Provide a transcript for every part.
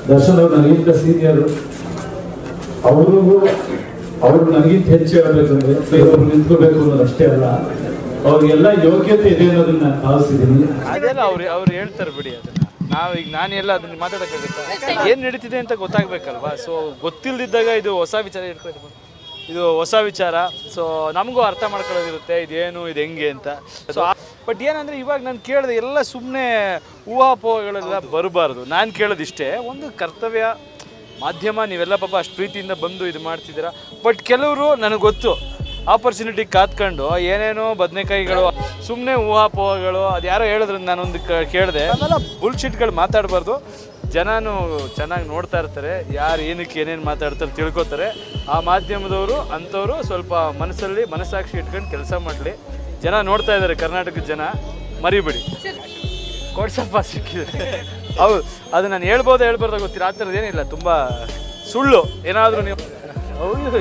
ದರ್ಶನ್ ಅವ್ರು ನನಗಿಂತ ಸೀನಿಯರ್ ಅವ್ರಿಗೂ ಅವ್ರು ನನಗಿಂತ ಹೆಚ್ಚು ಹೇಳ್ಬೇಕಂದ್ರೆ ಇವ್ರು ನಿಂತ್ಕೋಬೇಕು ಅನ್ನೋದು ಅಷ್ಟೇ ಅಲ್ಲ ಅವ್ರಿಗೆಲ್ಲ ಯೋಗ್ಯತೆ ಇದೆ ಅನ್ನೋದನ್ನ ನಾನು ಭಾವಿಸಿದ್ದೀನಿ ಅದೆಲ್ಲ ಅವ್ರು ಅವ್ರು ಹೇಳ್ತಾರೆ ಬಿಡಿ ಅದನ್ನ ನಾವು ಈಗ ನಾನೆಲ್ಲ ಅದನ್ನ ಮಾತಾಡೋಕ್ಕಾಗುತ್ತಾ ಏನು ನಡೀತಿದೆ ಅಂತ ಗೊತ್ತಾಗ್ಬೇಕಲ್ವಾ ಸೊ ಗೊತ್ತಿಲ್ದಿದ್ದಾಗ ಇದು ಹೊಸ ವಿಚಾರ ಇಟ್ಕೊಂಡು ಇದು ಹೊಸ ವಿಚಾರ ಸೊ ನಮಗೂ ಅರ್ಥ ಮಾಡ್ಕೊಳ್ಳೋದಿರುತ್ತೆ ಇದೇನು ಇದು ಹೆಂಗೆ ಅಂತ ಸೊ ಬಟ್ ಏನಂದ್ರೆ ಇವಾಗ ನಾನು ಕೇಳಿದೆ ಎಲ್ಲ ಸುಮ್ಮನೆ ಊಹಾಪೋಹಗಳೆಲ್ಲ ಬರಬಾರ್ದು ನಾನು ಕೇಳೋದಿಷ್ಟೇ ಒಂದು ಕರ್ತವ್ಯ ಮಾಧ್ಯಮ ನೀವೆಲ್ಲ ಪಾಪ ಅಷ್ಟು ಪ್ರೀತಿಯಿಂದ ಬಂದು ಇದು ಮಾಡ್ತಿದ್ದೀರಾ ಬಟ್ ಕೆಲವರು ನನಗೆ ಗೊತ್ತು ಆಪರ್ಚುನಿಟಿ ಕಾತ್ಕೊಂಡು ಏನೇನೋ ಬದನೆಕಾಯಿಗಳು ಸುಮ್ಮನೆ ಊಹಾಪೋಹಗಳು ಅದು ಯಾರೋ ಹೇಳಿದ್ರು ನಾನೊಂದು ಕ- ಕೇಳಿದೆ ಆಮೇಲೆ ಬುಲ್ಶಿಟ್ಗಳು ಮಾತಾಡಬಾರ್ದು ಜನನು ಚೆನ್ನಾಗಿ ನೋಡ್ತಾ ಇರ್ತಾರೆ ಯಾರು ಏನಕ್ಕೆ ಏನೇನು ಮಾತಾಡ್ತಾರೆ ತಿಳ್ಕೊತಾರೆ ಆ ಮಾಧ್ಯಮದವರು ಅಂಥವ್ರು ಸ್ವಲ್ಪ ಮನಸ್ಸಲ್ಲಿ ಮನಸ್ಸಾಕ್ಷಿ ಇಟ್ಕೊಂಡು ಕೆಲಸ ಮಾಡಲಿ ಜನ ನೋಡ್ತಾ ಇದ್ದಾರೆ ಕರ್ನಾಟಕದ ಜನ ಮರಿಬೇಡಿ ಕೊಡ್ಸಪ್ಪ ಸಿಕ್ಕಿದೆ ಹೌದು ಅದು ನಾನು ಹೇಳ್ಬೋದು ಹೇಳ್ಬಾರ್ದು ಗೊತ್ತಿಲ್ಲ ಆ ಥರದ್ದು ಏನಿಲ್ಲ ತುಂಬ ಸುಳ್ಳು ಏನಾದರೂ ನೀವು ಹೌದು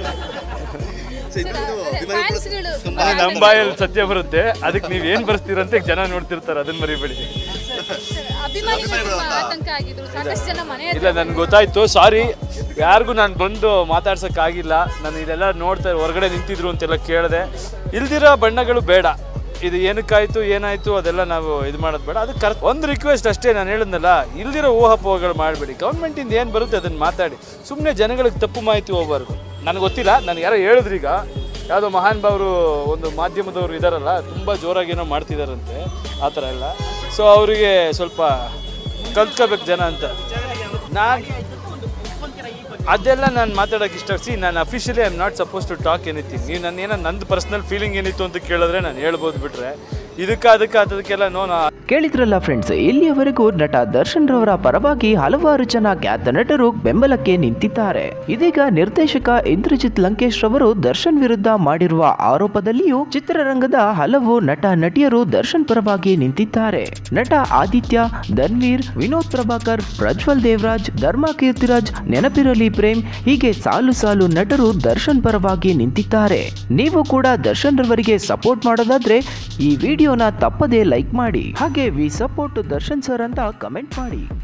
ಫ್ಯಾನ್ಸ್ಗಳು ಅದು ನಮ್ಮ ಬಾಯಲ್ಲಿ ಸತ್ಯ ಬರುತ್ತೆ ಅದಕ್ಕೆ ನೀವು ಏನು ಬರ್ಸ್ತೀರಂತ ಜನ ನೋಡ್ತಿರ್ತಾರೆ ಅದನ್ನ ಮರಿಬೇಡಿ ಅಭಿಮಾನಿಗಳು ತುಂಬಾ ಆತಂಕ ಆಗಿದ್ರು ಸಾಕಷ್ಟು ಜನ ಮನೆ ಇಲ್ಲ ನನ್ಗೆ ಗೊತ್ತಾಯ್ತು ಸಾರಿ ಯಾರಿಗೂ ನಾನು ಬಂದು ಮಾತಾಡ್ಸೋಕ್ಕಾಗಿಲ್ಲ ನಾನು ಇದೆಲ್ಲ ನೋಡ್ತಾ ಹೊರಗಡೆ ನಿಂತಿದ್ರು ಅಂತೆಲ್ಲ ಕೇಳಿದೆ ಇಲ್ದಿರೋ ಬಣ್ಣಗಳು ಬೇಡ ಇದು ಏನಕ್ಕಾಯ್ತು ಏನಾಯ್ತು ಅದೆಲ್ಲ ನಾವು ಇದು ಮಾಡೋದು ಬೇಡ ಅದು ಕರ್ ಒಂದು ರಿಕ್ವೆಸ್ಟ್ ಅಷ್ಟೇ ನಾನು ಹೇಳಿದ್ನಲ್ಲ ಇಲ್ದಿರೋ ಊಹಾಪೋಹಗಳು ಮಾಡಬೇಡಿ ಗೌರ್ಮೆಂಟಿಂದ ಏನು ಬರುತ್ತೆ ಅದನ್ನು ಮಾತಾಡಿ ಸುಮ್ಮನೆ ಜನಗಳಿಗೆ ತಪ್ಪು ಮಾಹಿತಿ ಹೋಗ್ಬಾರ್ದು ನನಗೆ ಗೊತ್ತಿಲ್ಲ ನನಗೆ ಯಾರೋ ಹೇಳಿದ್ರು ಈಗ ಯಾವುದೋ ಮಹಾನ್ ಭಾವರು ಒಂದು ಮಾಧ್ಯಮದವರು ಇದಾರಲ್ಲ ತುಂಬ ಜೋರಾಗಿ ಏನೋ ಮಾಡ್ತಿದಾರಂತೆ ಆ ಥರ ಎಲ್ಲ ಸೊ ಅವರಿಗೆ ಸ್ವಲ್ಪ ಕಲ್ತ್ಕೋಬೇಕು ಜನ ಅಂತ ನಾನು ಅದೆಲ್ಲ ನಾನು ಮಾತಾಡೋಕೆ ಇಷ್ಟ ಸಿ ನಾನು officially I am not suppose to talk anything ನೀವು ನನ್ನ ಏನೋ ನಂದು ಪರ್ಸ್ನಲ್ ಫೀಲಿಂಗ್ ಏನಿತ್ತು ಅಂತ ಕೇಳಿದ್ರೆ ನಾನು ಹೇಳ್ಬೋದು ಬಿಟ್ರೆ ಇದಕ್ಕೆ ಅದಕ್ಕೆ ಅದಕ್ಕೆಲ್ಲ ನೋ ನಾ ಕೇಳಿದ್ರಲ್ಲ ಫ್ರೆಂಡ್ಸ್ ಇಲ್ಲಿಯವರೆಗೂ ನಟ ದರ್ಶನ್ ರವರ ಪರವಾಗಿ ಹಲವಾರು ಜನ ಖ್ಯಾತ ನಟರು ಬೆಂಬಲಕ್ಕೆ ನಿಂತಿದ್ದಾರೆ ಇದೀಗ ನಿರ್ದೇಶಕ ಇಂದ್ರಜಿತ್ ಲಂಕೇಶ್ ರವರು ದರ್ಶನ್ ವಿರುದ್ಧ ಮಾಡಿರುವ ಆರೋಪದಲ್ಲಿಯೂ ಚಿತ್ರರಂಗದ ಹಲವು ನಟ ನಟಿಯರು ದರ್ಶನ್ ಪರವಾಗಿ ನಿಂತಿದ್ದಾರೆ ನಟ ಆದಿತ್ಯ ಧನ್ವೀರ್ ವಿನೋದ್ ಪ್ರಭಾಕರ್ ಪ್ರಜ್ವಲ್ ದೇವರಾಜ್ ಧರ್ಮ ಕೀರ್ತಿರಾಜ್ ನೆನಪಿರಲಿ ಪ್ರೇಮ್ ಹೀಗೆ ಸಾಲು ಸಾಲು ನಟರು ದರ್ಶನ್ ಪರವಾಗಿ ನಿಂತಿದ್ದಾರೆ ನೀವು ಕೂಡ ದರ್ಶನ್ ರವರಿಗೆ ಸಪೋರ್ಟ್ ಮಾಡೋದಾದ್ರೆ ಈ ವಿಡಿಯೋನ ತಪ್ಪದೇ ಲೈಕ್ ಮಾಡಿ ಹಾಗೆ ವಿ ಸಪೋರ್ಟ್ ದರ್ಶನ್ ಸರ್ ಅಂತ ಕಮೆಂಟ್ ಮಾಡಿ